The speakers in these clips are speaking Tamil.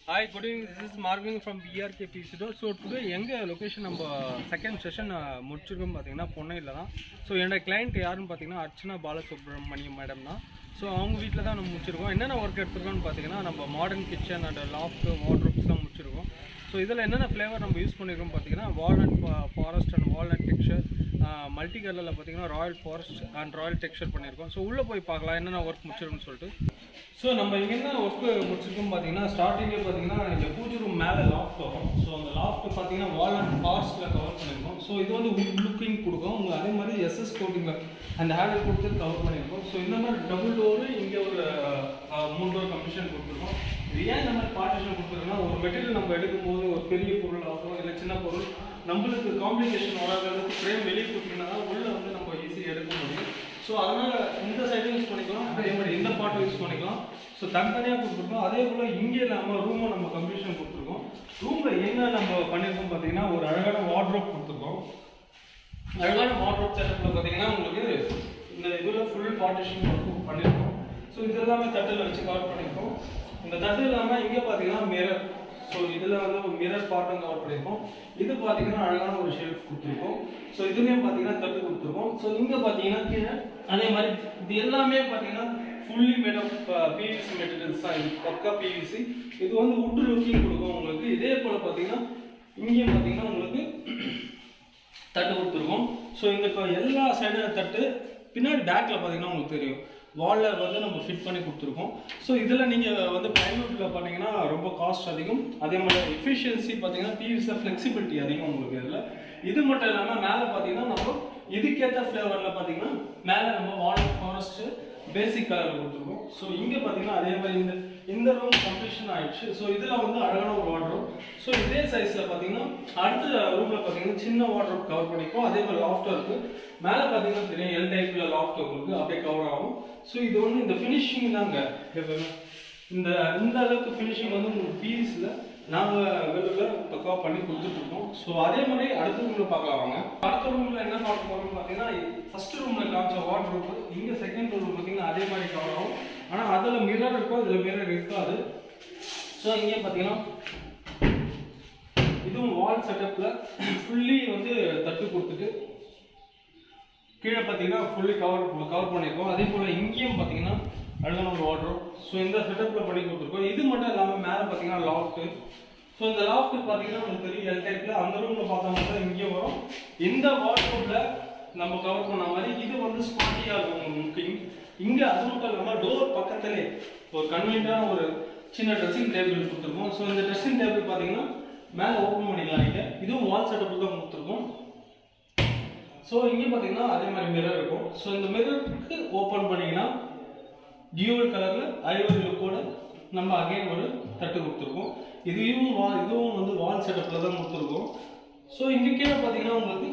hi good evening this is மார்விங் ஃப்ரம் பிஆர்கே பிசிடோ ஸோ டுடே எங்கள் லொக்கேஷன் நம்ம செகண்ட் செஷன் முடிச்சிருக்கோம் பார்த்தீங்கன்னா பொன்னையில் தான் ஸோ என்னோட கிளைண்ட் யாருன்னு பார்த்தீங்கன்னா அர்ச்சனா பாலசுப்ரமணியம் மேடம் தான் ஸோ அவங்க வீட்டில் தான் நம்ம முடிச்சிருக்கோம் என்னென்ன ஒர்க் எடுத்துருக்கோம்னு பார்த்தீங்கன்னா நம்ம மாடர்ன் கிச்சன் அண்ட் லாஃப்ட் வார்ட்ரோப்ஸ்லாம் முடிச்சிருக்கோம் ஸோ இதில் என்னென்ன ஃப்ளேவர் நம்ம யூஸ் பண்ணியிருக்கோம் பார்த்தீங்கன்னா walnut forest and walnut texture multi கலரில் பார்த்தீங்கன்னா royal forest and royal texture பண்ணியிருக்கோம் ஸோ உள்ளே போய் பார்க்கலாம் என்னென்ன ஒர்க் முடிச்சிருக்குன்னு சொல்லிட்டு ஸோ நம்ம இங்கே என்ன ஒர்க் முடிச்சிருக்கோம் பார்த்தீங்கன்னா ஸ்டார்டிங்கே பார்த்தீங்கன்னா இந்த பூஜை ரூம் மேலே லாஃப்ட் வரும் ஸோ அந்த லாஃப்ட் பார்த்தீங்கன்னா வால் அண்ட் ஃபாரஸ்ட்டில் கவர் பண்ணியிருக்கோம் ஸோ இது வந்து உட் லுக்கிங் கொடுக்கும் உங்களுக்கு அதே மாதிரி எஸ்எஸ் கோட்டிங்கில் அந்த ஹேண்டில் கொடுத்து கவர் பண்ணியிருக்கோம் ஸோ இந்த மாதிரி டபுள் டோரு இங்கே ஒரு அஹ், மூணு டோர் கமிஷன் கொடுத்துருக்கோம் இது ஏன் இந்த மாதிரி பார்ட்டிஷன் கொடுத்துருக்கோம்னா ஒரு மெட்டீரியல் நம்ம எடுக்கும்போது ஒரு பெரிய பொருள் ஆகும் இல்லை சின்ன பொருள் நம்மளுக்கு காம்ப்ளிகேஷன் வராத அளவுக்கு ஃப்ரேம் வெளியே கொடுத்தீங்கன்னா தான் உள்ள வந்து நம்ம ஈஸியாக எடுக்க முடியும் ஸோ அதனால் இந்த சைடும் யூஸ் பண்ணிக்கலாம் அதே மாதிரி இந்த பாட்டும் யூஸ் பண்ணிக்கலாம் ஸோ தனித்தனியாக கொடுத்துருக்கோம் அதே போல் இங்கே இல்லாமல் ரூமை நம்ம கம்ப்ளீஷன் கொடுத்துருக்கோம் ரூமில் என்ன நம்ம பண்ணியிருக்கோம் பார்த்தீங்கன்னா ஒரு அழகான வார்ட்ரோப் கொடுத்துருக்கோம் அழகான வார்ட்ரோப் செட்டப்பில் பார்த்தீங்கன்னா உங்களுக்கு இந்த இதில் ஃபுல் பார்ட்டிஷன் ஒர்க் பண்ணியிருக்கோம் ஸோ இது எல்லாமே தட்டில் வச்சு கவர் பண்ணியிருக்கோம் இந்த தட்டு இல்லாமல் இங்கே பார்த்தீங்கன்னா மிரர் ஸோ இதில் வந்து ஒரு மிரர் பார்ட்டும் கவர் பண்ணியிருக்கோம் இது பார்த்தீங்கன்னா அழகான ஒரு ஷேப் கொடுத்துருக்கோம் ஸோ இதுலேயும் பார்த்தீங்கன்னா தட்டு கொடுத்துருக்கோம் ஸோ இங்கே பார்த்தீங்கன்னா கீழே அதே மாதிரி இது எல்லாமே பார்த்தீங்கன்னா fully made of PVC materials தான் இது பக்கா பிவிசி இது வந்து உட் லுக்கிங் கொடுக்கும் உங்களுக்கு இதே போல் பார்த்தீங்கன்னா இங்கேயும் பார்த்தீங்கன்னா உங்களுக்கு தட்டு கொடுத்துருக்கோம் ஸோ இந்த இப்போ எல்லா சைடும் தட்டு பின்னாடி பேக்கில் பார்த்தீங்கன்னா உங்களுக்கு தெரியும் வாலில் வந்து நம்ம ஃபிட் பண்ணி கொடுத்துருக்கோம் ஸோ இதில் நீங்கள் வந்து ப்ரைவேட்டில் பார்த்தீங்கன்னா ரொம்ப காஸ்ட் அதிகம் அதே மாதிரி எஃபிஷியன்சி பார்த்தீங்கன்னா பிவிஸில் ஃப்ளெக்சிபிலிட்டி அதிகம் உங்களுக்கு இதில் இது மட்டும் இல்லாமல் மேலே பார்த்தீங்கன்னா நம்ம இதுக்கேற்ற ஃப்ளேவரில் பார்த்தீங்கன்னா மேலே நம்ம வால் ஃபாரஸ்ட்டு பேசிக் கலர் கொடுத்துருக்கோம் ஸோ இங்கே பார்த்தீங்கன்னா அதே மாதிரி இந்த இந்த ரூம் கம்ப்ளீஷன் ஆயிடுச்சு ஸோ இதில் வந்து அழகான ஒரு வார்ட்ரோப் ஸோ இதே சைஸில் பார்த்தீங்கன்னா அடுத்த ரூமில் பார்த்தீங்கன்னா சின்ன வார்ட்ரோப் கவர் பண்ணிப்போம் அதே மாதிரி லாஃப்ட் இருக்கு மேலே பார்த்தீங்கன்னா தெரியும் எல் டைப்பில் லாஃப்ட் உங்களுக்கு அப்படியே கவர் ஆகும் ஸோ இது வந்து இந்த ஃபினிஷிங் தாங்க எப்பவுமே இந்த இந்த அளவுக்கு ஃபினிஷிங் வந்து உங்களுக்கு பீஸில் நாங்கள் வெளியில் பக்காவாக பண்ணி கொடுத்துட்ருக்கோம் ஸோ அதே மாதிரி அடுத்த ரூமில் பார்க்கலாம் வாங்க அடுத்த ரூமில் என்ன பார்க்க போகிறோம்னு பார்த்தீங்கன்னா ஃபர்ஸ்ட் ரூமில் காமிச்ச வார்ட் ரூம் இங்கே செகண்ட் ரூம் பார்த்தீங்கன்னா அதே மாதிரி கவர் ஆகும் ஆனால் அதில் மிரர் இருக்கும் இதில் மிரர் இருக்காது ஸோ இங்கே பார்த்தீங்கன்னா இதுவும் வால் செட்டப்பில் ஃபுல்லி வந்து தட்டு கொடுத்துட்டு கீழே பார்த்தீங்கன்னா ஃபுல்லி கவர் கவர் பண்ணியிருக்கோம் அதே போல் இங்கேயும் பார்த்தீங்கன்னா அழகான ஒரு வார்ட்ரோப் ஸோ இந்த செட்டப்பில் பண்ணி கொடுத்துருக்கோம் இது மட்டும் இல்லாமல் மேலே பார்த்தீங்கன்னா லாஃப்ட்டு ஸோ இந்த லாஃப்ட் பார்த்தீங்கன்னா உங்களுக்கு தெரியும் எல் டைப்பில் அந்த ரூமில் பார்த்த மாதிரி தான் இங்கேயும் வரும் இந்த வார்ட்ரோப்பில் நம்ம கவர் பண்ண மாதிரி இது வந்து ஸ்பாட்டியாக இருக்கும் உங்களுக்கு இங்கே அது மட்டும் இல்லாமல் டோர் பக்கத்துலேயே ஒரு கன்வீனியண்டான ஒரு சின்ன ட்ரெஸ்ஸிங் டேபிள் கொடுத்துருக்கோம் ஸோ இந்த ட்ரெஸ்ஸிங் டேபிள் பார்த்தீங்கன்னா மேலே ஓப்பன் பண்ணிக்கலாம் இங்கே இதுவும் வால் செட்டப்பில் தான் கொடுத்துருக்கோம் ஸோ இங்கே பார்த்தீங்கன்னா அதே மாதிரி மிரர் இருக்கும் ஸோ இந்த மிரருக்கு ஓப்பன் பண்ணீங்கன்னா டியூவல் கலரில் ஐவரி லுக்கோட நம்ம அகைன் ஒரு தட்டு கொடுத்துருக்கோம் இதையும் வா இதுவும் வந்து வால் செட்டப்பில் தான் கொடுத்துருக்கோம் ஸோ இங்கே கீழே பார்த்தீங்கன்னா உங்களுக்கு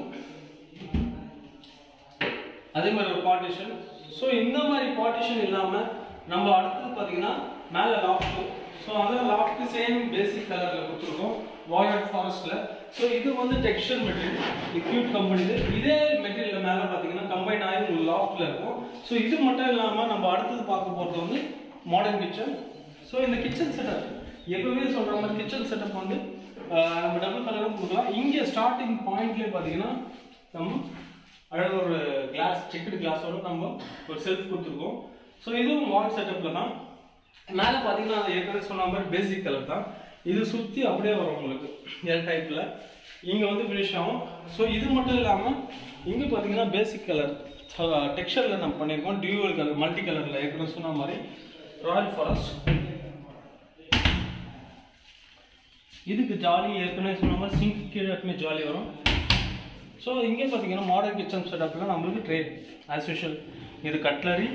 அதே மாதிரி ஒரு பார்ட்டிஷன் ஸோ இந்த மாதிரி பார்ட்டிஷன் இல்லாமல் நம்ம அடுத்தது பார்த்தீங்கன்னா மேலே லாஃப்ட் ஸோ அதில் லாஃப்ட் சேம் பேசிக் கலரில் கொடுத்துருக்கோம் வால்நட் ஃபாரஸ்ட்டில் ஸோ இது வந்து டெக்ஸ்டர் மெட்டீரியல் லிக்யூட் கம்பெனி இதே மெட்டீரியல் மேலே பார்த்தீங்கன்னா கம்பைன் ஆகி உங்களுக்கு லாஃப்ட்டில் இருக்கும் ஸோ இது மட்டும் இல்லாமல் நம்ம அடுத்தது பார்க்க போகிறது வந்து மாடர்ன் கிச்சன் ஸோ இந்த கிச்சன் செட்டப் எப்பவுமே சொல்கிற மாதிரி கிச்சன் செட்டப் வந்து ஆஹ், நம்ம டபுள் கலரும் கொடுக்கலாம் இங்கே ஸ்டார்டிங் பாயிண்ட்லேயே பார்த்தீங்கன்னா நம்ம அழகாக ஒரு கிளாஸ் செக்குடு கிளாஸோட நம்ம ஒரு செல்ஃப் கொடுத்துருக்கோம் ஸோ இதுவும் வால் செட்டப்பில் தான் மேலே பார்த்தீங்கன்னா அது ஏற்கனவே சொன்ன மாதிரி பேசிக் கலர் தான் இது சுற்றி அப்படியே வரும் உங்களுக்கு எல் டைப்பில் இங்கே வந்து ஃபினிஷ் ஆகும் ஸோ இது மட்டும் இல்லாமல் இங்கே பார்த்தீங்கன்னா பேசிக் கலர் டெக்ஸ்சரில் நம்ம பண்ணியிருக்கோம் டியூவல் கலர் மல்டி கலரில் ஏற்கனவே சொன்ன மாதிரி ராயல் ஃபாரஸ்ட் இதுக்கு ஜாலி ஏற்கனவே சொன்ன மாதிரி சிங்க் கீழே எப்பவுமே ஜாலி வரும் ஸோ இங்கே பார்த்தீங்கன்னா மாடர்ன் கிச்சன் செட்டப்பில் நம்மளுக்கு ட்ரே ஆஸ் யூஷுவல் இது கட்லரி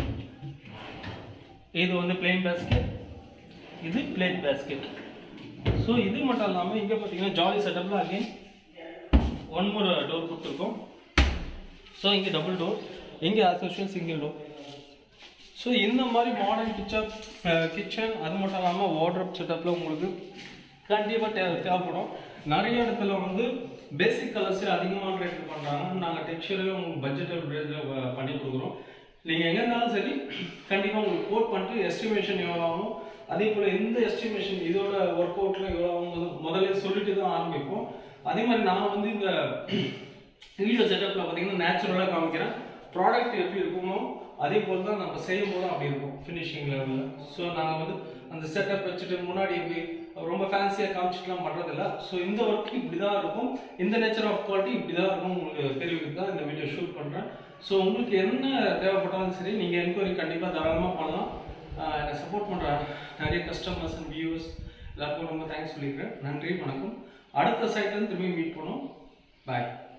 இது வந்து பிளெயின் பேஸ்கெட் இது பிளேட் பேஸ்கெட் ஸோ இது மட்டும் இல்லாமல் இங்கே பார்த்தீங்கன்னா ஜாலி செட்டப்பில் அகைன் ஒன் மோர் டோர் கொடுத்துருக்கோம் ஸோ இங்கே டபுள் டோர் இங்கே as usual single door so இந்த மாதிரி மாடர்ன் கிச்சன் கிச்சன் அது மட்டும் இல்லாமல் வார்ட்ரோப் செட்டப்பில் உங்களுக்கு கண்டிப்பாக தேவை தேவைப்படும் நிறைய இடத்துல வந்து பேசிக் கலர்ஸே அதிகமான ரேட் பண்ணுறாங்க நாங்கள் டெக்ஸ்சரே உங்களுக்கு பட்ஜெட்டபிள் ரேட்டில் பண்ணி கொடுக்குறோம் நீங்கள் எங்கே இருந்தாலும் சரி கண்டிப்பாக உங்களுக்கு கோட் பண்ணிட்டு எஸ்டிமேஷன் எவ்வளோ ஆகும் அதே போல் எந்த எஸ்டிமேஷன் இதோட ஒர்க் அவுட்டில் எவ்வளோ ஆகும் முதல்ல சொல்லிட்டு தான் ஆரம்பிப்போம் அதே மாதிரி நான் வந்து இந்த வீடியோ செட்டப்பில் பார்த்தீங்கன்னா நேச்சுரலாக காமிக்கிறேன் ப்ராடக்ட் எப்படி இருக்குமோ அதே போல் தான் நம்ம செய்யும் போதும் அப்படி இருக்கும் ஃபினிஷிங் லெவலில் ஸோ நாங்கள் வந்து அந்த செட்டப் வச்சுட்டு முன்னாடி எப்படி ரொம்ப ஃபேன்சியாக காமிச்சிட்டுலாம் பண்ணுறதில்ல ஸோ இந்த ஒர்க் இப்படி தான் இருக்கும் இந்த நேச்சர் ஆஃப் குவாலிட்டி இப்படி தான் இருக்கும் உங்களுக்கு தெரிவிக்க தான் இந்த வீடியோ ஷூட் பண்ணுறேன் ஸோ உங்களுக்கு என்ன தேவைப்பட்டாலும் சரி நீங்கள் என்கொயரி கண்டிப்பாக தாராளமாக பண்ணலாம் ஆஹ் என்னை சப்போர்ட் பண்ணுற நிறைய கஸ்டமர்ஸ் அண்ட் வியூவர்ஸ் எல்லாருக்கும் ரொம்ப தேங்க்ஸ் சொல்லிக்கிறேன் நன்றி வணக்கம் அடுத்த சைட்லேருந்து திரும்பி மீட் பண்ணுவோம் பாய்